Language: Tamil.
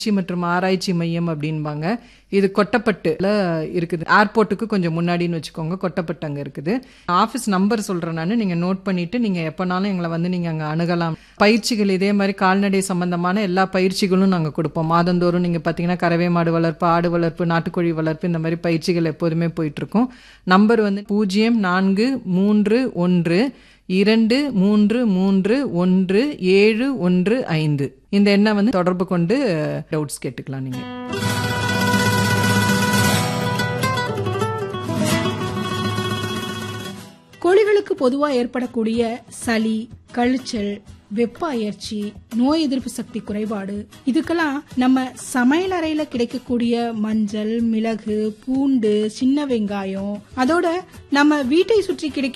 ஆராய்ச்சி மற்றும் ஆராய்ச்சி மையம் அப்படின்பாங்க இது கொட்டப்பட்டுல இருக்குது ஏர்போர்ட்டுக்கு கொஞ்சம் முன்னாடின்னு வச்சுக்கோங்க கொட்டப்பட்டு அங்கே இருக்குது ஆஃபீஸ் நம்பர் சொல்கிறேன் நான் நீங்கள் நோட் பண்ணிவிட்டு நீங்கள் எப்போனாலும் எங்களை வந்து நீங்கள் அங்கே அணுகலாம் பயிற்சிகள் இதே மாதிரி கால்நடை சம்பந்தமான எல்லா பயிற்சிகளும் நாங்கள் கொடுப்போம் மாதந்தோறும் நீங்கள் பார்த்தீங்கன்னா கறவை மாடு வளர்ப்பு ஆடு வளர்ப்பு நாட்டுக்கோழி வளர்ப்பு இந்த மாதிரி பயிற்சிகள் எப்போதுமே போயிட்டுருக்கும் நம்பர் வந்து பூஜ்ஜியம் நான்கு மூன்று ஒன்று இரண்டு மூன்று மூன்று ஒன்று ஏழு ஒன்று ஐந்து இந்த எண்ணை வந்து தொடர்பு கொண்டு டவுட்ஸ் கேட்டுக்கலாம் நீங்கள் கோழிகளுக்கு பொதுவா ஏற்படக்கூடிய சளி கழிச்சல் வெப்ப அயற்சி நோய் எதிர்ப்பு சக்தி குறைபாடு இதுக்கெல்லாம் நம்ம சமையல் அறையில கிடைக்கக்கூடிய மஞ்சள் மிளகு பூண்டு சின்ன வெங்காயம் அதோட நம்ம வீட்டை சுற்றி கிடைக்க